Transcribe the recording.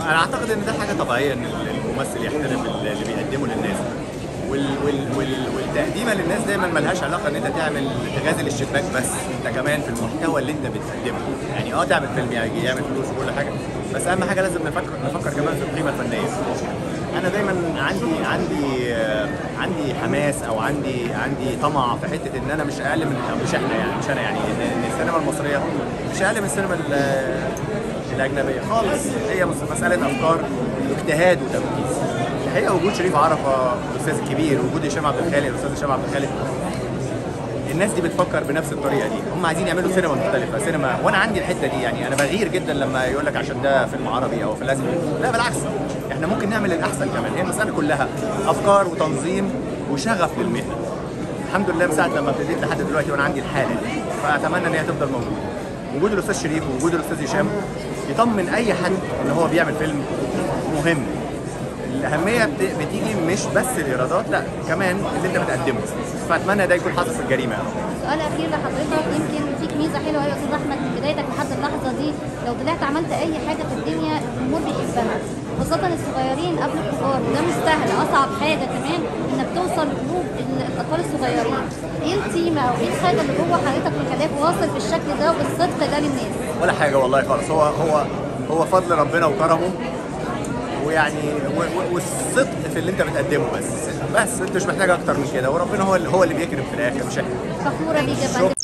انا اعتقد ان ده حاجه طبيعيه ان الممثل يحترم اللي بيقدمه للناس وال وال وال والتقديمه للناس دايما ملهاش علاقه ان انت تعمل تغازل الشباك بس انت كمان في المحتوى اللي انت بتقدمه يعني اه تعمل فيلم يعني يعمل فلوس وكل حاجه بس اهم حاجه لازم نفكر نفكر كمان في القيمه الفنيه انا دايما عندي عندي آه، عندي حماس او عندي عندي طمع في حته ان انا مش اقل من أو مش احنا يعني مش انا يعني ان إن السينما المصريه مش اقل من السينما ال- الاجنبيه خالص هي مس- مساله افكار واجتهاد وتركيز الحقيقه وجود شريف عرفه الاستاذ الكبير وجود هشام عبد الخالق الاستاذ هشام عبد الخالق الناس دي بتفكر بنفس الطريقه دي هم عايزين يعملوا سينما مختلفه سينما وانا عندي الحته دي يعني انا بغير جدا لما يقول لك عشان ده فيلم عربي او فيلم لا بالعكس احنا ممكن نعمل الاحسن كمان هي المساله كلها افكار وتنظيم وشغف للمهنه الحمد لله من ساعه لما ابتديت لحد دلوقتي وانا عندي الحاله دي فاتمنى ان هي تفضل موجوده وجود الاستاذ شريف ووجود الاستاذ هشام يطمن اي حد ان هو بيعمل فيلم مهم الاهميه بت- بتيجي مش بس الايرادات لا كمان اللي انت بتقدمه فاتمنى ده يكون حاصل في الجريمه يا رب سؤال اخير لحضرتك يمكن فيك ميزه حلوه قوي يا استاذ احمد من بدايتك لحد اللحظه دي لو طلعت عملت اي حاجه في الدنيا الجمهور بيحبها خاصة الصغيرين قبل الكبار وده مش سهل أصعب حاجة كمان إنك توصل لقلوب ال- الأطفال الصغيرين إيه التيمة أو إيه الحاجة اللي جوه حضرتك مخليك واصل بالشكل ده وبالصدق ده للناس؟ ولا حاجه والله خالص هو هو هو فضل ربنا وكرمه ويعني و- و- والصدق في اللي انت بتقدمه بس بس انت مش محتاج اكتر من كده وربنا هو اللي هو اللي بيكرم في الاخر مش احنا فخورة بيك يا فندم